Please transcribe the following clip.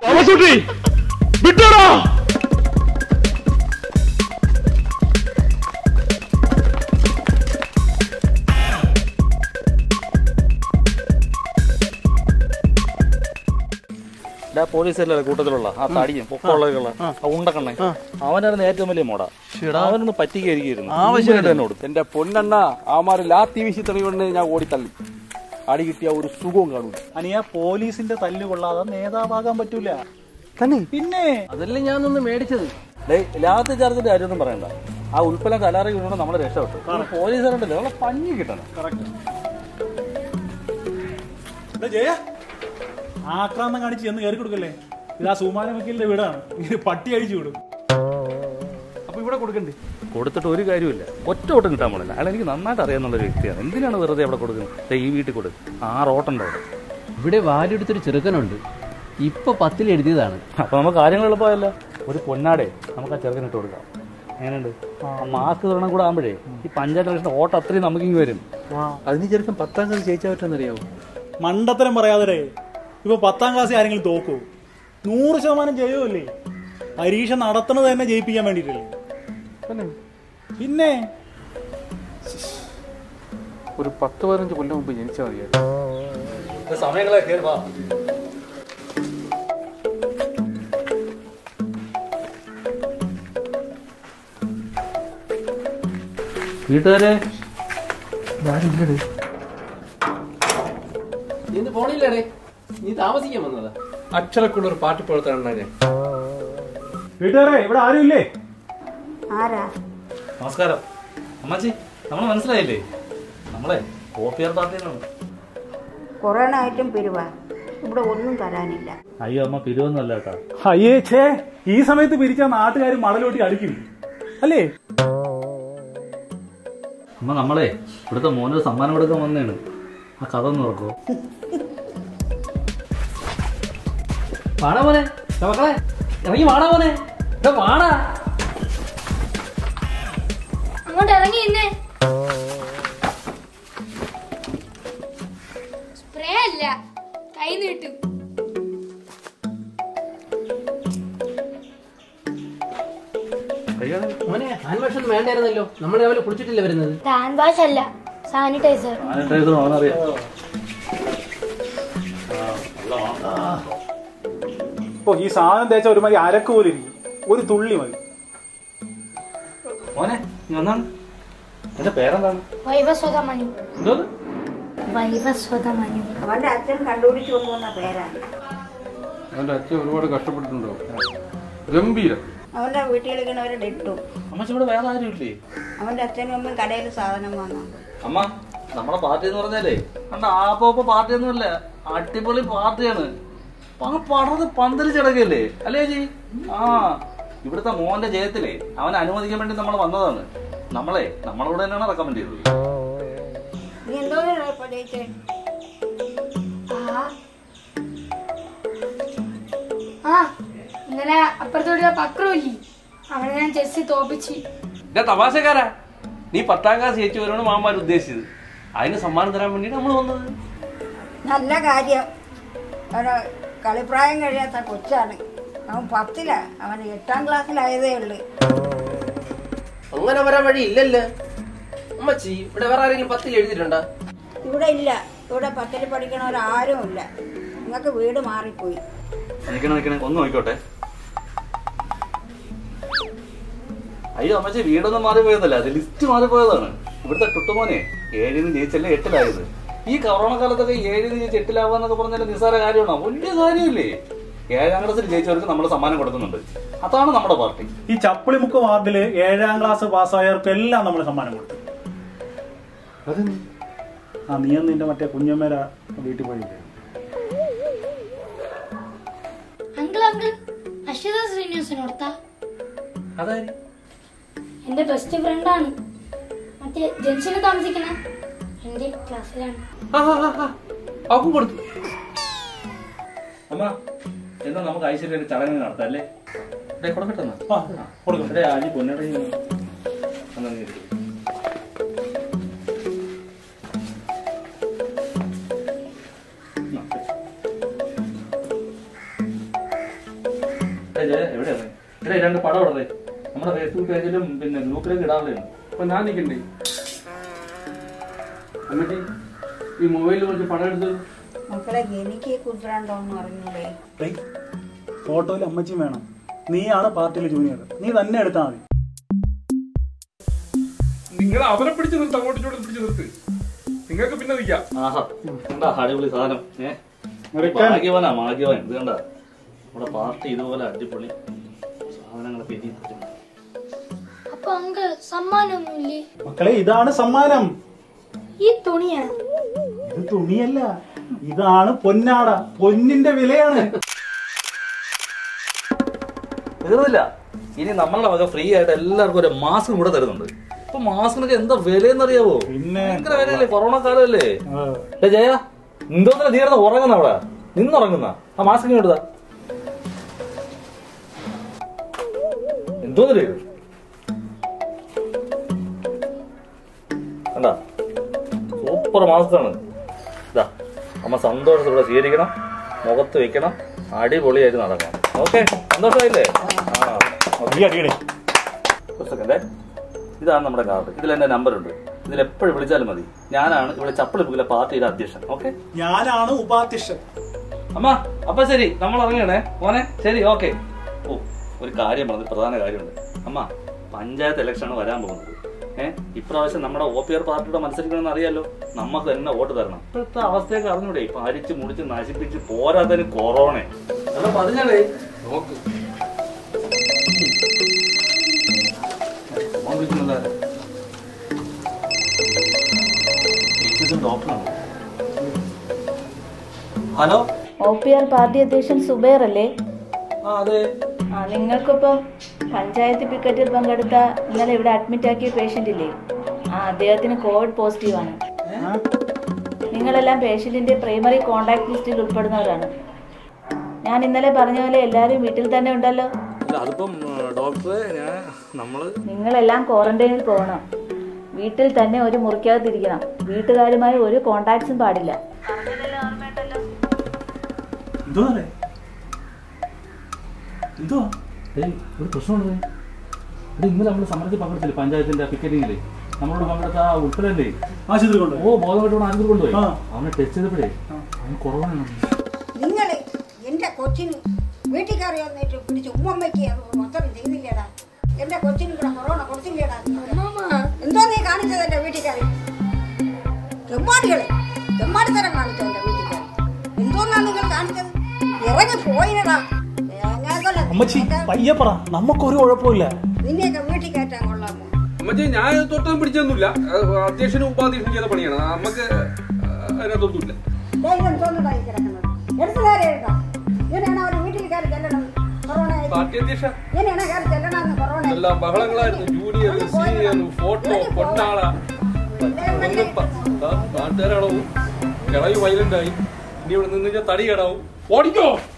തോമസുട്ടി വിട്ടോടാ പോലീസല്ലേ കൂട്ടത്തിലുള്ള ആ തടിയും പൊക്കമുള്ള ആ ഉണ്ടക്കണ്ണ അവനായിരുന്നു ഏറ്റവും വലിയ മോട അവനൊന്ന് പറ്റിക്കായിരിക്കുന്നു ആവശ്യമായിട്ട് തന്നെ കൊടുത്തു എന്റെ പൊന്നണ്ണ ആമാര് ലാത്തി വീശി തെളിവുകൊണ്ട് ഞാൻ ഓടിത്തള്ളി അടി കിട്ടിയ ഒരു സുഖവും കാണൂല അനിയ പോലീസിന്റെ തല്ല് കൊള്ളാതെ നേതാവാകാൻ പറ്റൂല തന്നെ പിന്നെ അതല്ലേ ഞാനൊന്ന് മേടിച്ചത് ലാത്തി ചാർജിന്റെ കാര്യമൊന്നും പറയണ്ട ആ ഉൽപ്പന്നം കലാറി വീണോണ്ട് നമ്മളെ രക്ഷപ്പെട്ടു പോലീസുകാരുണ്ടല്ലോ നമ്മളെ പഞ്ഞി കിട്ടണം ജയ ആക്രാന്തം കാണിച്ച് ചെന്ന് കയറി കൊടുക്കല്ലേ ഇത് ആ സുമാന വക്കീലിന്റെ വീടാണ് ഇത് പട്ടി അഴിച്ചു വിടും അപ്പൊ ഇവിടെ കൊടുക്കണ്ടേ കൊടുത്തിട്ട് ഒരു കാര്യമില്ല ഒറ്റ ഓട്ടം കിട്ടാൻ പോണില്ല അയാൾ എനിക്ക് നന്നായിട്ട് അറിയാവുന്ന ഒരു വ്യക്തിയാണ് എന്തിനാണ് വെറുതെ അവിടെ കൊടുക്കുന്നത് ദേ ഈ വീട്ടിൽ കൊടു ആറ് ഓട്ടുണ്ട് അവിടെ ഇവിടെ വാലെടുത്തൊരു ചെറുക്കനുണ്ട് ഇപ്പൊ പത്തിൽ എഴുതിയതാണ് അപ്പൊ നമുക്ക് കാര്യങ്ങൾ എളുപ്പമായല്ലോ ഒരു പൊന്നാടെ നമുക്ക് ആ ചെറുക്കൻ ഇട്ട് കൊടുക്കാം എങ്ങനെയുണ്ട് ആ മാസ്ക് തരണം കൂടെ ആകുമ്പോഴേ ഈ പഞ്ചായത്ത് ഇലക്ഷൻ ഓട്ടം അത്രയും നമുക്ക് ഇങ്ങ് വരും അതിന് ചെറുപ്പം പത്താം ക്ലാസ് ജയിച്ചാൽ പറ്റുമെന്നറിയാവോ മണ്ടത്തരം പറയാതെ ഇപ്പൊ പത്താം ക്ലാസ് ആരെങ്കിലും തോക്കൂ നൂറ് ശതമാനം ജയമല്ലേ പരീക്ഷ നടത്തുന്നത് തന്നെ ജയിപ്പിക്കാൻ വേണ്ടിയിട്ടല്ലേ പിന്നെ ഒരു പത്ത് പതിനഞ്ച് കൊല്ലം മുമ്പ് ജനിച്ചാൽ മതിയായിരുന്നു സമയങ്ങളെ കയറി വാ വീട്ടുകാരെ നീ ഇന്ന് പോണില്ലടേ നീ താമസിക്കാൻ വന്നതാ അക്ഷരക്കുള്ള ഒരു പാർട്ടി പ്രവർത്തനം ഞാൻ വീട്ടുകാരെ ഇവിടെ ആരും ഇല്ലേ ആരാ നമസ്കാരം അമ്മാച്ചി നമ്മളെ മനസ്സിലായില്ലേ നമ്മളെ കോപ്പിയർ പാർട്ടിന്നാണ് കൊറോണ ആയിട്ടും പിരിവ ഇവിടെ ഒന്നും തരാനില്ല അയ്യോ അമ്മ പിരിവൊന്നുമല്ല കേട്ടോ അയ്യേ ഛേ ഈ സമയത്ത് പിരിച്ച നാട്ടുകാർ മടലോട്ടി അടിക്കും അല്ലേ അമ്മ നമ്മളെ ഇവിടുത്തെ മോനൊരു സമ്മാനം കൊടുക്കാൻ വന്നേണ് ആ കഥ ഒന്ന് നോക്കൂ വാടാ മോനെ ദാ മക്കളെ ഇറങ്ങി വാടാ മോനെ ദാ വാടാ അങ്ങോട്ട് ഇറങ്ങി ഇന്നെ സ്പ്രേ അല്ല കൈ നീട്ടും മോനെ ഹാൻഡ് വാഷ് ഒന്നും വേണ്ടായിരുന്നല്ലോ നമ്മൾ രാവിലെ കുളിച്ചിട്ടില്ല വരുന്നത് ഹാൻഡ് വാഷ് അല്ല സാനിറ്റൈസർ സാനിറ്റൈസർ അവനറിയാം ഇപ്പൊ ഈ സാധനം തേച്ച ഒരുമാതിരി അരക്ക് പോലെ ഇരിക്കും ഒരു തുള്ളി മതി മോനെ നീ ഒന്നാണ് എന്റെ പേരെന്താണ് വൈവസ്വത മനു എന്തോ വൈവസ്വത മനു അവന്റെ അച്ഛൻ കണ്ടുപിടിച്ചു കൊണ്ടുവന്ന പേരാണ് അവന്റെ അച്ഛൻ ഒരുപാട് കഷ്ടപ്പെട്ടിട്ടുണ്ടോ ഗംഭീരം അവന്റെ വീട്ടിൽ കളിക്കണവരുടെ ഇട്ടു അമ്മച്ചി ഇവിടെ വേറെ ആരും ഇല്ലേ അവന്റെ അച്ഛനും അമ്മയും കടയിൽ സാധനം വാങ്ങുന്നുണ്ട് അമ്മ നമ്മളെ പാർട്ടി എന്ന് പറഞ്ഞാലേ കണ്ട ആപ്പോപ്പ പാർട്ടി ഒന്നുമല്ല അടിപൊളി പാർട്ടിയാണ് അങ്ങ് പടർന്ന് പന്തലിച്ചടക്കല്ലേ അല്ലേ ചേച്ചി ആ ഇവിടുത്തെ മോന്റെ ജയത്തിലേ അവനെ അനുവദിക്കാൻ വേണ്ടി നമ്മൾ വന്നതാണ് നമ്മളെ നമ്മളോട് തന്നെയാണ് റെക്കമെൻഡ് ചെയ്തത് നീ എന്തോ ഇപ്പൊ ജയിച്ചേ ആ ആ ഇന്നലെ അപ്പുറത്തോടെ പക്രമില്ലേ അവനെ ഞാൻ ചെസ്സി തോപ്പിച്ച് ഞാൻ തമാശക്കാരാ നീ പത്താം ക്ലാസ് ജയിച്ചു വരുവാണ് മാമാർ ഉദ്ദേശിച്ചത് അതിന് സമ്മാനം തരാൻ വേണ്ടിട്ട് നമ്മൾ വന്നത് നല്ല കാര്യം അവന് കളിപ്രായം കഴിയാത്ത കൊച്ചാണ് അവൻ പത്തില അവൻ എട്ടാം ക്ലാസ്സിലായതേ ഉള്ളു അങ്ങനെ വരാൻ വഴി ഇല്ലല്ലോ അമ്മച്ചി ഇവിടെ വേറെ ആരെങ്കിലും പത്തിൽ എഴുതിയിട്ടുണ്ടോ ഇവിടെ ഇല്ല ഇവിടെ പത്തിൽ പഠിക്കണവരാരും ഇല്ല നിങ്ങൾക്ക് വീട് മാറിപ്പോയി നിൽക്കണേ നിൽക്കണേ ഒന്ന് നോക്കിക്കോട്ടെ അയ്യോ അമ്മച്ചി വീടൊന്നും മാറിപ്പോയതല്ല അത് ലിസ്റ്റ് മാറിപ്പോയതാണ് ഇവിടുത്തെ ടുട്ടുമോനെ ഏഴിന് ജയിച്ചല്ലേ എട്ടിലായത് ഈ കൊറോണ കാലത്തൊക്കെ ഏഴിന് ജയിച്ച് എട്ടിലാവാന്നൊക്കെ പറഞ്ഞാൽ നിസ്സാര കാര്യമാണോ വലിയ കാര്യമില്ലേ ഏഴാം ക്ലാസ്സിൽ ജയിച്ചവർക്ക് നമ്മൾ സമ്മാനം കൊടുക്കുന്നുണ്ട് അതാണ് നമ്മുടെ പാർട്ടി ഈ ചപ്പിളിമുക്ക് വാർഡില് ഏഴാം ക്ലാസ് പാസ്സായവർക്ക് എല്ലാം നമ്മൾ സമ്മാനം കൊടുത്തു ആ നീ ഒന്ന് നിന്റെ മറ്റേ കുഞ്ഞമ്മേര വീട്ടിൽ പോയില്ലേ അങ്കിൾ അങ്കിൾ അശ്വത ശ്രീനിവാസനോർത്താ അതായത് എന്റെ ബെസ്റ്റ് ഫ്രണ്ടാണ് മറ്റേ ജംഗ്ഷനിൽ താമസിക്കണ എന്റെ ക്ലാസ്സിലാണ് അവക്കും കൊടുത്തു അമ്മ എന്നാ നമുക്ക് ഐശ്വര്യ ചടങ്ങ് നടത്താം അല്ലേ ഇവിടെ കൊടുക്കട്ടെ എന്നാ. ആ കൊടുക്കും ഇവിടെ ആജി പൊന്നട അങ്ങനെ ഇരിക്ക്. എന്നാ, രണ്ട് പടം ഇടറേ നമ്മുടെ ഫേസ്ബുക്ക് പേജിലും പിന്നെ ഗ്രൂപ്പിലും ഇടാറുള്ളതാണ് അപ്പൊ ഞാൻ നിൽക്കണ്ടേ അമ്മച്ചി ഈ മൊബൈലിൽ കുറച്ച് പടം എടുത്ത് മക്കളെ എനിക്ക് കുതിരാണ്ടോന്ന് അറിഞ്ഞൂടെ ഡേയ്, ഫോട്ടോയിൽ അമ്മച്ചിയും വേണം നീയാണ് പാർട്ടിയിലെ ജൂനിയർ നീ തന്നെ എടുത്താൽ മതി നിങ്ങൾ അവരെ പിടിച്ചു നിർത്ത് അങ്ങോട്ടും ഇങ്ങോട്ടും പിടിച്ചു നിർത്ത് നിങ്ങൾക്ക് പിന്നെ നിൽക്കാം ആഹാ കണ്ടാ അടിപൊളി സാധനം ഏ എടുക്കാൻ. ഭാഗ്യവാനാ ഭാഗ്യവാൻ ഇത് കണ്ട നമ്മുടെ പാർട്ടി ഇതുപോലെ അടിപൊളി സാധനങ്ങൾ പെരി അപ്പൊ അങ്കിൾ സമ്മാനമൊന്നുമില്ലേ മക്കളെ ഇതാണ് സമ്മാനം ഈ തുണിയാ ഇത് തുണിയല്ല ഇതാണ് പൊന്നാട പൊന്നിന്റെ വിലയാണ് തീർന്നില്ല ഇനി നമ്മളുടെ വക ഫ്രീ ആയിട്ട് എല്ലാവർക്കും ഒരു മാസ്ക് കൂടെ തരുന്നുണ്ട് ഇപ്പൊ മാസ്കിനൊക്കെ എന്താ വിലയെന്നറിയാവോ പിന്നെ ഭയങ്കര വിലയല്ലേ കൊറോണ കാലമല്ലേ ആ, ഏ ജയ എന്തോന്നില്ല നീ കിടന്ന് ഉറങ്ങുന്ന അവിടെ നിന്നുറങ്ങുന്ന ആ മാസ്ക് ഇങ്ങോട്ട് താ എന്തോന്നില്ല ഇത് കണ്ടാ സൂപ്പർ മാസ്ക് ആണ് ഇതാ അമ്മ സന്തോഷത്തോടെ സ്വീകരിക്കണം മുഖത്ത് വെക്കണം അടിപൊളിയായിട്ട് നടക്കണം ഓക്കെ സന്തോഷമായില്ലേ ആ ഈ അടിയടേ ഒരു സെക്കൻഡേ ഇതാണ് നമ്മുടെ കാർഡ് ഇതിൽ എന്റെ നമ്പർ ഉണ്ട് ഇതിൽ എപ്പോഴും വിളിച്ചാലും മതി ഞാനാണ് ഇവിടെ ചപ്പളി ബുക്കിലെ പാർട്ടിയുടെ അധ്യക്ഷൻ ഓക്കെ ഞാനാണ് ഉപാധ്യക്ഷൻ അമ്മ അപ്പൊ ശരി നമ്മൾ ഇറങ്ങണേ മോനെ ശരി ഓക്കെ ഓ ഒരു കാര്യം പറഞ്ഞത് പ്രധാന കാര്യമുണ്ട് അമ്മ പഞ്ചായത്ത് ഇലക്ഷനാണ് വരാൻ പോകുന്നത് ഏഹ് ഇപ്രാവശ്യം നമ്മുടെ ഒ പി ആർ പാർട്ടിയുടെ മത്സരിക്കണമെന്ന് അറിയാലോ നമുക്ക് തന്നെ വോട്ട് തരണം ഇപ്പോഴത്തെ അവസ്ഥയൊക്കെ അറിഞ്ഞൂടെ ഇപ്പൊ അരിച്ച് മുടിച്ച് നശിപ്പിച്ച് പോരാത്തതിന് കൊറോണ അല്ല പറഞ്ഞാലേ നോക്ക് ഫോൺ വിളിക്കുന്നുണ്ടാരെ ഡോക്ടറാണ് hello O P R party അധ്യക്ഷൻ സുബൈർ അല്ലേ ആ അതെ ആ നിങ്ങൾക്കിപ്പം പഞ്ചായത്ത് പിക്കറ്റിൽ പങ്കെടുത്ത ഇന്നലെ ഇവിടെ അഡ്മിറ്റ് ആക്കിയ പേഷ്യൻ്റ് ഇല്ലേ ആ അദ്ദേഹത്തിന് കോവിഡ് പോസിറ്റീവാണ് നിങ്ങളെല്ലാം പേഷ്യൻറ്റിൻ്റെ പ്രൈമറി കോണ്ടാക്ട് ലിസ്റ്റിൽ ഉൾപ്പെടുന്നവരാണ് ഞാൻ ഇന്നലെ പറഞ്ഞ പോലെ എല്ലാവരും വീട്ടിൽ തന്നെ ഉണ്ടല്ലോ അല്ല അതിപ്പം ഡോക്ടറെ ഞാൻ നമ്മള് നിങ്ങളെല്ലാം ക്വാറന്റൈനിൽ പോകണം വീട്ടിൽ തന്നെ ഒരു മുറിക്കകത്തിരിക്കണം വീട്ടുകാരുമായി ഒരു കോണ്ടാക്ട്സും പാടില്ല എന്തോ അല്ലേ എന്തോ ഏയ് ഒരു പ്രശ്നമുണ്ട് ഇത് ഇന്നലെ നമ്മൾ സമരത്തിൽ പങ്കെടുത്തില്ലേ പഞ്ചായത്തിന്റെ പിക്കറ്റിങ്ങില് നമ്മളോട് പങ്കെടുത്ത ആ ഉൾപ്പെടല്ലേ ആശുപത്രി കൊണ്ട് ഓ ബോധമായിട്ട് ആശുപത്രി കൊണ്ടുപോയി ആ. അവനെ ടെസ്റ്റ് ചെയ്തപ്പോഴേ അവന് കുറവാണ് നിങ്ങൾ എന്റെ കൊച്ചിന് വീട്ടിൽ കയറി വന്നിട്ട് പിടിച്ച് ഉമ്മമ്മയ്ക്ക് അത് മൊത്തം ചെയ്യുന്നില്ലേടാ എന്റെ കൊച്ചിന് ഇവിടെ കൊറോണ കൊടുത്തില്ലേടാ എന്തോ നീ കാണിച്ചത് എന്റെ വീട്ടിൽ കയറി തെമ്മാടികളെ തെമ്മാടിത്തരം കാണിച്ചോ എന്റെ വീട്ടിൽ കയറി എന്തോന്നാ നിങ്ങൾ കാണിച്ചത് ഇറങ്ങി പോയിനടാ തേങ്ങാക്കൊല അമ്മച്ചി പയ്യെ പറ നമുക്കൊരു കുഴപ്പമില്ല നിന്നെയൊക്കെ വീട്ടിൽ കയറ്റാൻ കൊള്ളാമോ അമ്മച്ചി ഞാൻ തൊട്ടും പിടിച്ചൊന്നുമില്ല അത് അധ്യക്ഷനും ഉപാധ്യക്ഷനും ചെയ്ത പണിയാണ് നമുക്ക് അതിനകത്തൊന്നുമില്ല ധൈര്യം തോന്നുന്നതായി കിടക്കുന്നത് എടുത്തുകാരെ കേട്ടോ ഇങ്ങനെയാണ് അവർ വീട്ടിൽ കയറി ചെല്ലണം കൊറോണ ആയിട്ട്. പാർട്ടി അധ്യക്ഷ ഇങ്ങനെയാണ് കയറി ചെല്ലണമെന്ന് കൊറോണ ആയിട്ട്. എല്ലാം ബഹളങ്ങളായിരുന്നു ജൂനിയർ സീനിയർ ഫോട്ടോ പൊന്നാള ഒന്നും പ- ആ, നാട്ടുകാരടവും കിളവ് വയലന്റ് ആയി ഇനി ഇവിടെ നിന്ന് കഴിഞ്ഞാൽ തടി കേടാവും ഓടിക്കോ